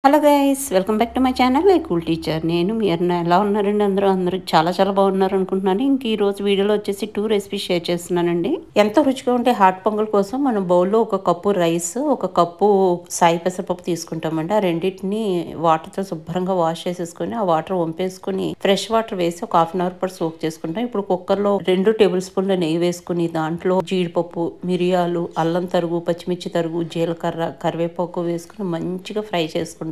hello guys welcome back to my channel a cool teacher నేను మీ అన్న ఎలా ఉన్నారండి అందరూ అందరూ చాలా చాలా బాగున్నారు అనుకుంటున్నాను ఇంక ఈ రోజు వీడియోలో వచ్చేసి టూ రెసిపీస్ షేర్ చేస్తున్నానండి ఎంతో రుచిగా ఉంటే హాట్ పొంగల్ కోసం మనం బౌల్లో ఒక కప్పు రైస్ ఒక కప్పు సాయి పెసరపప్పు తీసుకుంటామండి ఆ రెండింటిని వాటర్తో శుభ్రంగా వాష్ చేసేసుకొని ఆ వాటర్ వంపేసుకొని ఫ్రెష్ వాటర్ వేసి ఒక హాఫ్ అన్ అవర్ పాటు సోక్ చేసుకుంటాం ఇప్పుడు కుక్కర్లో రెండు టేబుల్ స్పూన్ల నెయ్యి వేసుకుని దాంట్లో జీడిపప్పు మిరియాలు అల్లం తరుగు పచ్చిమిర్చి తరుగు జీలకర్ర కరివేపాకు వేసుకుని మంచిగా ఫ్రై చేసుకుంటాం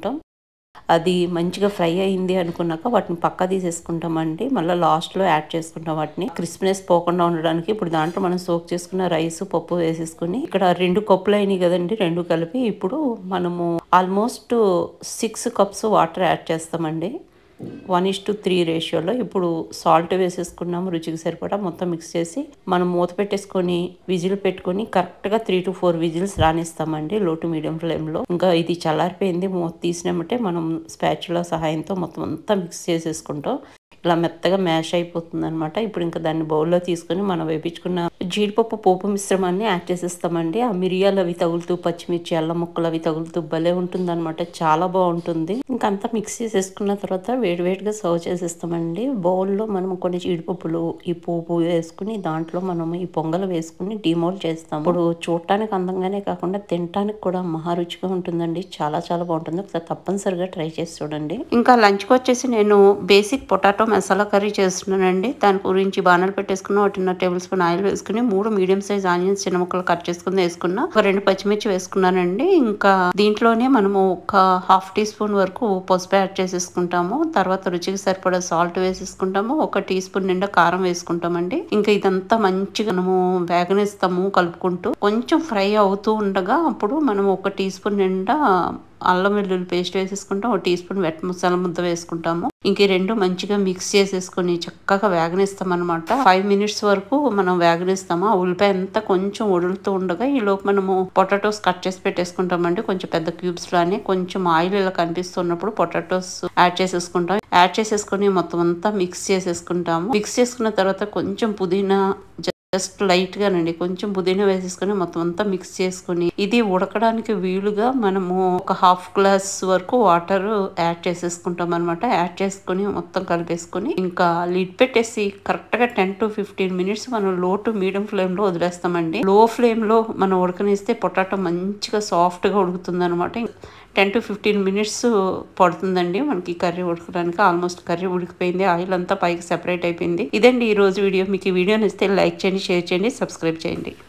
అది మంచిగా ఫ్రై అయింది అనుకున్నాక వాటిని పక్క తీసేసుకుంటామండి మళ్ళీ లాస్ట్లో యాడ్ చేసుకుంటాం వాటిని క్రిస్పీనెస్ పోకుండా ఉండడానికి ఇప్పుడు దాంట్లో మనం సోక్ చేసుకున్న రైస్ పప్పు వేసేసుకుని ఇక్కడ రెండు కప్పులు అయినాయి కదండి రెండు కలిపి ఇప్పుడు మనము almost six cups water add చేస్తామండి వన్ ఇస్ టు త్రీ రేషియోలో ఇప్పుడు సాల్ట్ వేసేసుకున్నాము రుచికి సరిపడా మొత్తం మిక్స్ చేసి మనం మూత పెట్టేసుకొని విజిల్ పెట్టుకొని కరెక్ట్గా త్రీ టు ఫోర్ విజిల్స్ రానిస్తామండి లో టు మీడియం ఫ్లేమ్లో ఇంకా ఇది చల్లారిపోయింది మూత తీసినామంటే మనం స్పాచుల సహాయంతో మొత్తం అంతా మిక్స్ చేసేసుకుంటాం ఇలా మెత్తగా మ్యాష్ అయిపోతుంది అనమాట ఇప్పుడు ఇంకా దాన్ని బౌల్లో తీసుకొని మనం వేపించుకున్న జీడిపప్పు పోపు మిశ్రమాన్ని యాడ్ చేసేస్తామండి ఆ మిరియాలు అవి తగులుతూ పచ్చిమిర్చి అల్లం ముక్కలు అవి తగులుతూ భలే ఉంటుంది అనమాట చాలా బాగుంటుంది ఇంకా అంతా మిక్స్ చేసేసుకున్న తర్వాత వేడివేడిగా సర్వ్ చేసేస్తామండి బౌల్లో మనం కొన్ని జీడిపప్పులు ఈ పోపు వేసుకుని దాంట్లో మనం ఈ పొంగలు వేసుకుని డిమోల్ చేస్తాం ఇప్పుడు చూడటానికి అందంగానే కాకుండా తినటానికి కూడా మహారుచిగా ఉంటుందండి చాలా చాలా బాగుంటుంది ఒకసారి తప్పనిసరిగా ట్రై చేసి చూడండి ఇంకా లంచ్కి వచ్చేసి నేను బేసిక్ పొటాటో మసాలా కర్రీ చేస్తున్నానండి దాని గురించి బాణాలు పెట్టేసుకున్న ఒకటిన్నర టేబుల్ స్పూన్ ఆయిల్ వేసుకుని మూడు మీడియం సైజ్ ఆనియన్స్ చిన్న ముక్కలు కట్ చేసుకుని వేసుకున్నా ఒక రెండు పచ్చిమిర్చి వేసుకున్నానండి ఇంకా దీంట్లోనే మనము ఒక హాఫ్ టీ స్పూన్ వరకు పసుపు యాడ్ చేసేసుకుంటాము తర్వాత రుచికి సరిపడా సాల్ట్ వేసేసుకుంటాము ఒక టీ స్పూన్ నిండా కారం వేసుకుంటామండి ఇంకా ఇదంతా మంచిగా మనము వేగనిస్తాము కలుపుకుంటూ కొంచెం ఫ్రై అవుతూ ఉండగా అప్పుడు మనం ఒక టీ స్పూన్ నిండా అల్లం వెల్లుల్లి పేస్ట్ వేసేసుకుంటాం ఒక టీ స్పూన్ వెట్ మసాలా ముద్ద వేసుకుంటాము ఇంక ఈ రెండు మంచిగా మిక్స్ చేసేసుకొని చక్కగా వేగనిస్తాం అనమాట ఫైవ్ మినిట్స్ వరకు మనం వేగనిస్తాము ఆ ఉల్లిపాయ అంతా కొంచెం ఉడులుతూ ఉండగా ఈ లోపు మనము పొటాటోస్ కట్ చేసి పెట్టేసుకుంటామండి కొంచెం పెద్ద క్యూబ్స్ లానే కొంచెం ఆయిల్ ఇలా కనిపిస్తున్నప్పుడు పొటాటోస్ యాడ్ చేసేసుకుంటాం యాడ్ చేసేసుకొని మొత్తం అంతా మిక్స్ చేసేసుకుంటాము మిక్స్ చేసుకున్న తర్వాత కొంచెం పుదీనా జస్ట్ లైట్ గానండి కొంచెం పుదీనా వేసేసుకొని మొత్తం అంతా మిక్స్ చేసుకుని ఇది ఉడకడానికి వీలుగా మనము ఒక హాఫ్ గ్లాస్ వరకు వాటర్ యాడ్ చేసేసుకుంటాం అనమాట యాడ్ చేసుకుని మొత్తం కలిపేసుకొని ఇంకా లిడ్ పెట్టేసి కరెక్ట్ గా టెన్ టు ఫిఫ్టీన్ మినిట్స్ మనం లో టు మీడియం ఫ్లేమ్ లో వదిలేస్తామండి లో ఫ్లేమ్ లో మనం ఉడకనిస్తే పొటాటో మంచిగా సాఫ్ట్ గా ఉడుకుతుంది అనమాట టెన్ టు ఫిఫ్టీన్ మినిట్స్ పడుతుందండి మనకి కర్రీ ఉడకడానికి ఆల్మోస్ట్ కర్రీ ఉడికిపోయింది ఆయిల్ అంతా పైకి సెపరేట్ అయిపోయింది ఇదండి ఈ రోజు వీడియో మీకు ఈ వీడియో నచ్చితే లైక్ చేయండి షేర్ చేయండి సబ్స్క్రైబ్ చేయండి